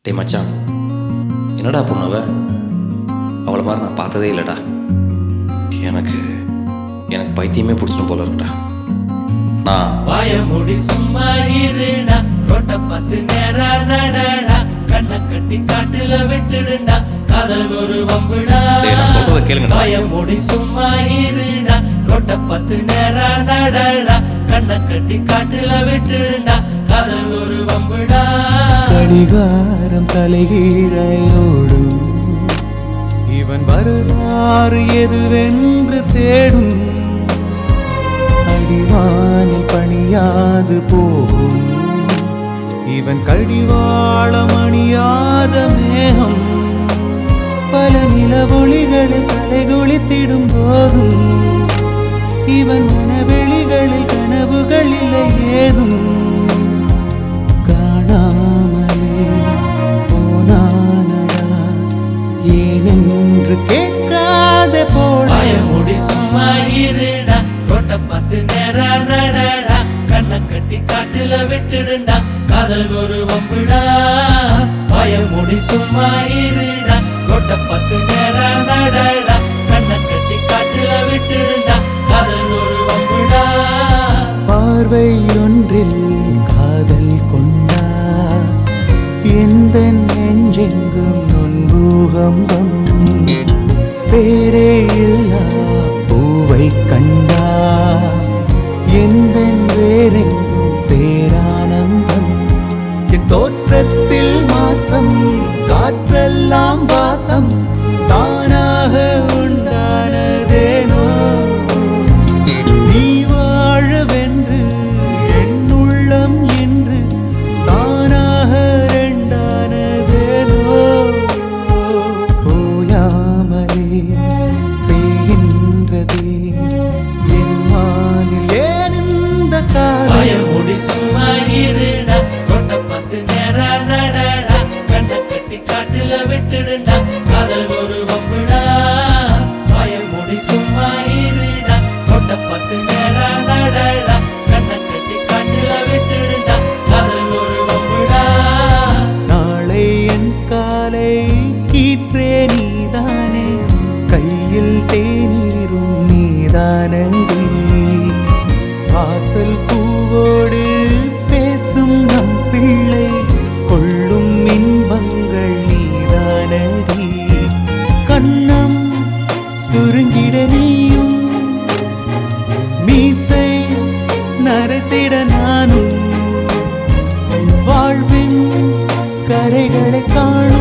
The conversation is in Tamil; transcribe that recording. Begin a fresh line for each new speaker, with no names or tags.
டேய் மச்சான் என்னடா பொண்ணு அவ அவளை மாதிரி நான் பார்த்ததே இல்லைடா எனக்கு எனக்கு பைத்தியமே பிடிச்சிடும் போல இருக்குடா நான்
வாய மூடி சும்மா இருடா ரோட்ட பார்த்து நேரா நடடா கண்ணை கட்டி காட்டுல விட்டுடுண்டா காதல் ஒரு வம்புடா
டேய், நான் சொல்றத கேளுங்கடா.
வாய மூடி சும்மா இருடா ரோட்ட பார்த்து நேரா நடடா கண்ணை கட்டி காட்டுல விட்டுடுண்டா காதல் ஒரு வம்புடா
கடிகாரம் தலைகீழையோடும் இவன் வரலாறு எதுவென்று தேடும் அடிவானில் பணியாது போகும் இவன் கடிவாளம் அணியாத மேகம் பல நிலவொளிகளில் தலைகுளித்திடும் போதும் இவன் மனவெளிகளில் கனவுகள் இல்லை ஏதும் காணாமலே போனானடா ஏனென்று கேட்காத போட
வாய மூடி சும்மா இருடா ரோட்ட பார்த்து நேரா நடடா கண்ணை கட்டி காட்டுல விட்டுடுண்டா காதல் ஒரு வம்புடா வாய மூடி சும்மா இருடா ரோட்ட பார்த்து நேரா நடடா கண்ணை கட்டி காட்டுல விட்டுடுண்டா காதல் ஒரு வம்புடா
பார்வை ஒன்றில் காதல் கொண்டா எந்த நெஞ்செங்கும் நொன்பூகம்பம் பேரே இல்லா பூவை கண்டா எந்த வேறெங்கும் பேரானந்தம் என் தோற்றத்தில் மாற்றம் காற்றெல்லாம் வாசம் தானாக உண்டானதேனோ நீ வாழவென்று என் உள்ளம் என்று தானாக ரெண்டானதேனோ ஓயாமலே பெய்கின்றதே என் மானில் ஏன் இந்த
வாய
காலம்
மூடி சும்மா இருடா ரோட்ட பார்த்து நேரா நடடா கண்ணை கட்டி காட்டுல விட்டுடுண்டா காதல் ஒரு வம்புடா வாய மூடி சும்மா இருடா ரோட்ட பார்த்து நேரா நடடா கண்ணை கட்டி காட்டுல விட்டுடுண்டா காதல் ஒரு வம்புடா
நாளை என் காலை கீற்றே நீதானே கையில் தேநீரும் நீதானடி வாசல் பூவோடு பேசும் நம் பிள்ளை கொள்ளும் இன்பங்கள் நீதானடி கண்ணம் சுருங்கிட நீயும் மீசை நரத்திட நானும் வாழ்வின் கரைகளை காணும்